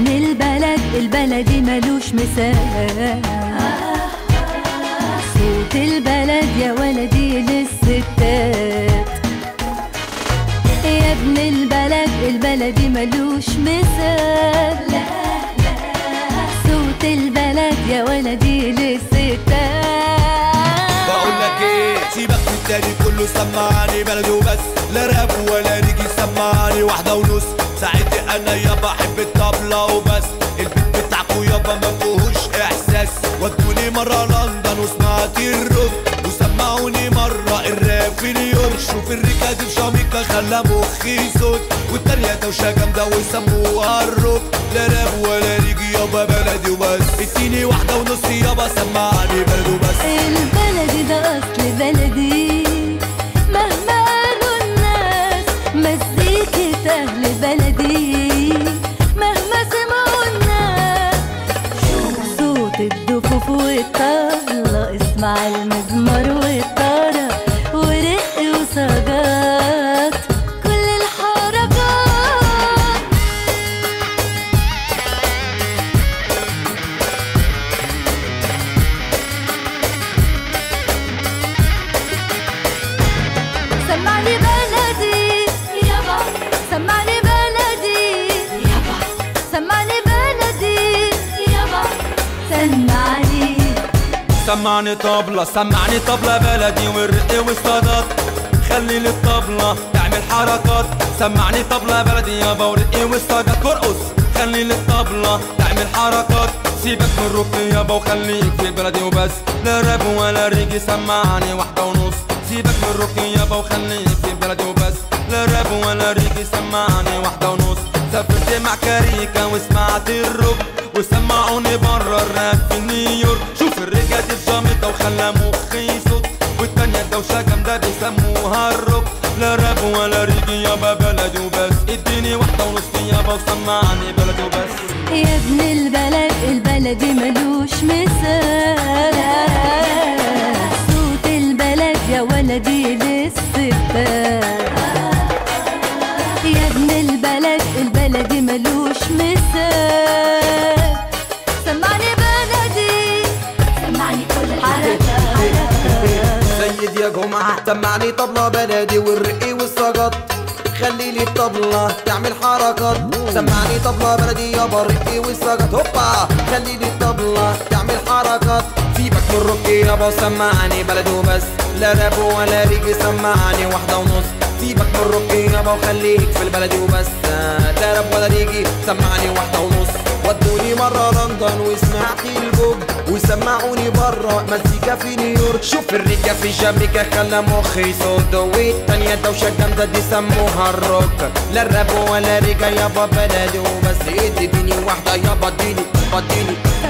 ابن البلد البلدي ملوش مثال صوت البلد يا ولدي للستات يا ابن البلد البلدي ملوش مثال صوت البلد يا ولدي للستات بقول لك ايه سيبك من التاني كله سمعني بلدي وبس لا راب ولا ريجي سمعني واحدة ونص ساعتها انا يابا احب الطبلة وبس البيت بتاعكو يابا ما فيهوش احساس ودوني مرة لندن وسمعت الروك وسمعوني مرة الراب في نيويورك شوف الرجالة دي في جامايكا خلى مخي صوت والتانية دوشة جامدة ويسموها الروك لا راب ولا ريجي يابا بلدي وبس اديني واحدة ونص يابا سمعني بلدي وبس البلدي ده اصل بلدي مهما قالوا الناس مزيكة اهل بلدي مهما سمعوا الناس صوت الدفوف والطبلة اسمع المزمار والطرب ورق وسجات كل الحركات سمعني بلدي يابا سمعني بلدي يابا سمعني بلدي يابا سمعني سمعني طبلة سمعني طبلة بلدي والرق والصدات خلي للطبلة تعمل حركات سمعني طبلة بلدي يابا ورقي والصدات ترقص خلي للطبلة تعمل حركات سيبك من الرك يابا وخليك في بلدي وبس لا راب ولا ريجي سمعني واحدة ونص سيبك من الرك يابا وخليك في بلدي وبس لا راب ولا ريجي سمعني واحدة ونص سافرت مع كاريكا وسمعت الروك وسمعوني برا الراب في نيويورك شوف الرجال دي في جامايكا وخلى مخي صوت والتانية الدوشة جامدة بيسموها الروك لا راب ولا ريجي يابا بلدي وبس اديني واحدة ونص يابا وسمعني بلدي وبس يا ابن البلد البلدي ملوش مثال صوت البلد يا ولدي للستات يا ابن البلد البلدي ملوش مثال سمعني بلدي سمعني كل الحركات سيد يا جمعة سمعني طبلة بلدي والرقي والسجط خلي لي الطبلة تعمل حركات سمعني طبلة بلدي يابا الرقي والسجط هوبا خلي لي الطبلة تعمل حركات سيبك من الرقي يابا وسمعني بلدي وبس لا راب ولا ريجي سمعني واحدة ونص سيبك من الرقي يابا وخليك في البلدي وبس لا راب ولا ريجي سمعني واحدة ونص ودوني مرة لندن وسمعت البوب وسمعوني برا مزيكا في نيويورك شوف الرجا في جامايكا خلى مخي صوت والتانية دوشة جامدة دي سموها الروك لا الراب ولا رجا يابا بلدي وبس اديني واحدة يابا اديني اديني